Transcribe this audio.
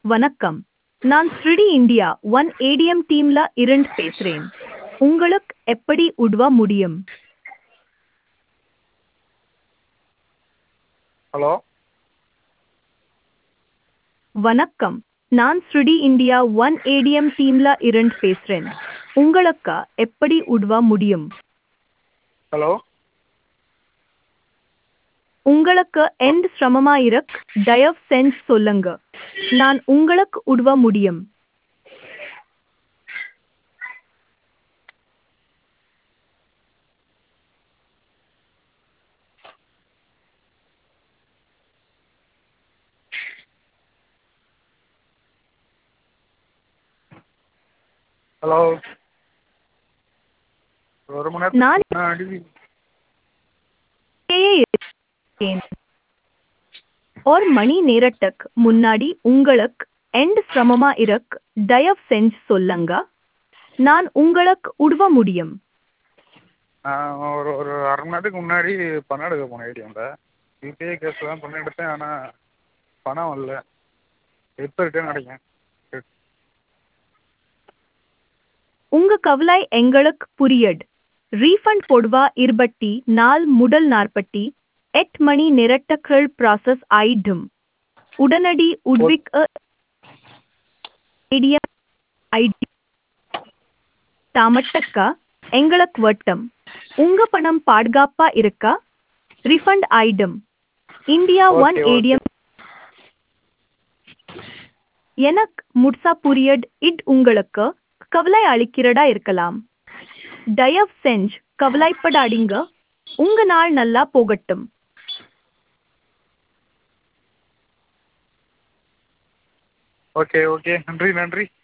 வணக்கம் நான் ஸ்ரிடி India one ATM டீம்ல இருந்து பேசுறேன் உங்களுக்கு எப்படி உதவ முடியும் ஹலோ வணக்கம் நான் ஸ்ரிடி இந்தியா ஒன் ஏடிஎம் டீம்ல இருந்து பேசுறேன் உங்களுக்கு எப்படி உதவ முடியும் ஹலோ உங்களுக்கு எந்த சிரமமா இருக்கு தயவு செஞ்சு சொல்லுங்க நான் உங்களுக்கு உதவ முடியும் ஹலோ ஒரு மணி நான் நேரத்துக்கு முன்னாடி இங்கேயே இருக்கேன். ஒரு மணி நேரத்துக்கு முன்னாடி உங்களுக்கு எந்த சிரமமா இருக்கு தயவு செஞ்சு சொல்லுங்க நான் உங்களுக்கு உதவ முடியும் நான் ஒரு ஒரு அரை மணி நேரத்துக்கு முன்னாடி பணம் எடுக்க போனேன் ஏடிஎம்மில் யூபிஐ கேஷ் தான் பணம் எடுத்தேன் ஆனால் பணம் வரல எப்போ ரிட்டர்ன் அடைங்க உங்க கவலை எங்களுக்கு புரியட் ரீஃபண்ட் போடுவா இருபத்தி நாள் முதல் நாற்பத்தி எட்டு மணி நேரத்துக்குள் ப்ராசஸ் ஆயிடும் உடனடி உட்விக் ஏடிஎம் ஐடி தாமட்டக்கா எங்களுக்கு வட்டம் உங்க பணம் பாதுகாப்பா இருக்கா ரிஃபண்ட் ஆயிடும் India one Okay, okay. ATM எனக்கு முட்சா புரியட் இட் உங்களுக்கு கவலை அளிக்கிறதா இருக்கலாம் தயவு செஞ்சு கவலைப்படாதீங்க உங்க நாள் நல்லா போகட்டும் ஓகே ஓகே நன்றி நன்றி